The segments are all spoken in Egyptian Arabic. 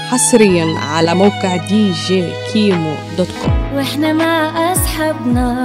حصريا على موقع دي جي كيمو دوت كوم واحنا مع اصحابنا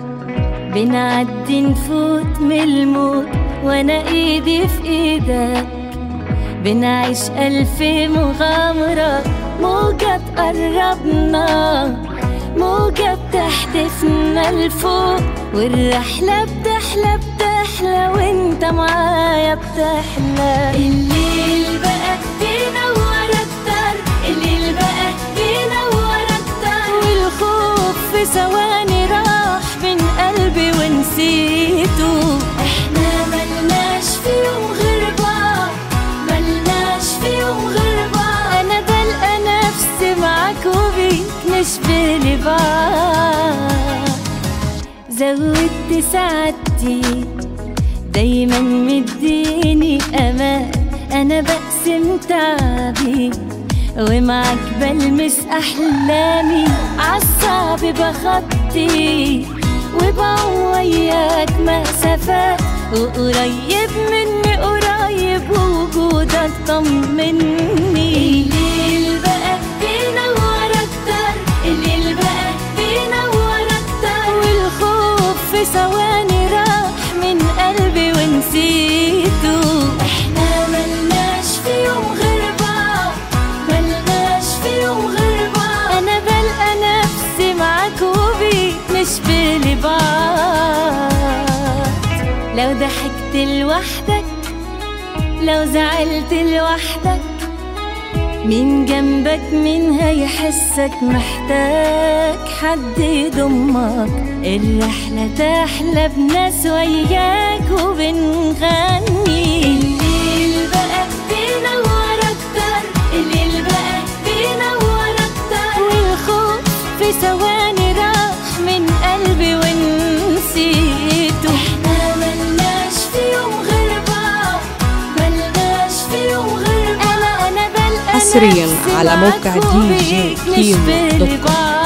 بنعدي نفوت من الموت وانا ايدي في ايدك بنعيش الف مغامرة موجة تقربنا موجة بتحدفنا لفوق والرحلة بتحلى بتحلى وانت معايا بتحلى الليل بقى بينور اكتر الليل بقى بينور اكتر والخوف في ثواني راح من قلبي ونسيته احنا ملناش في يوم غير بعض ملناش في يوم غير بعض انا بلقى نفسي معاك وبيك نشبه لبعض زودت سعادتي دايما مديني امان انا بقسم تعبي ومعك بلمس احلامي عالصعب بخطي وبعوم وياك مسافات وقريب مني قريب وجودك طمني الليل بقى بينور اكتر الليل بقى بينور اكتر والخوف في ثواني راح من قلبي ونسيته احنا ملناش في يوم غير بعض ملناش في يوم غير بعض انا بلقى نفسي معاك وبيك نشبه لبعض لو ضحكت لوحدك لو زعلت لوحدك مين جنبك مين هيحسك محتاج حد يضمك الرحلة تحلى بناس وياك وبنغني الليل بقى بينور أكتر الليل بقى بينور أكتر والخوف في ثواني راح من قلبي ونسيته احنا ملناش في يوم غير بعض ملناش في يوم غير بعض انا انا بلقى حصرياً نفسي على معاك موقع دي جي وبيك كيمو نشبه دوت كوم. لبعض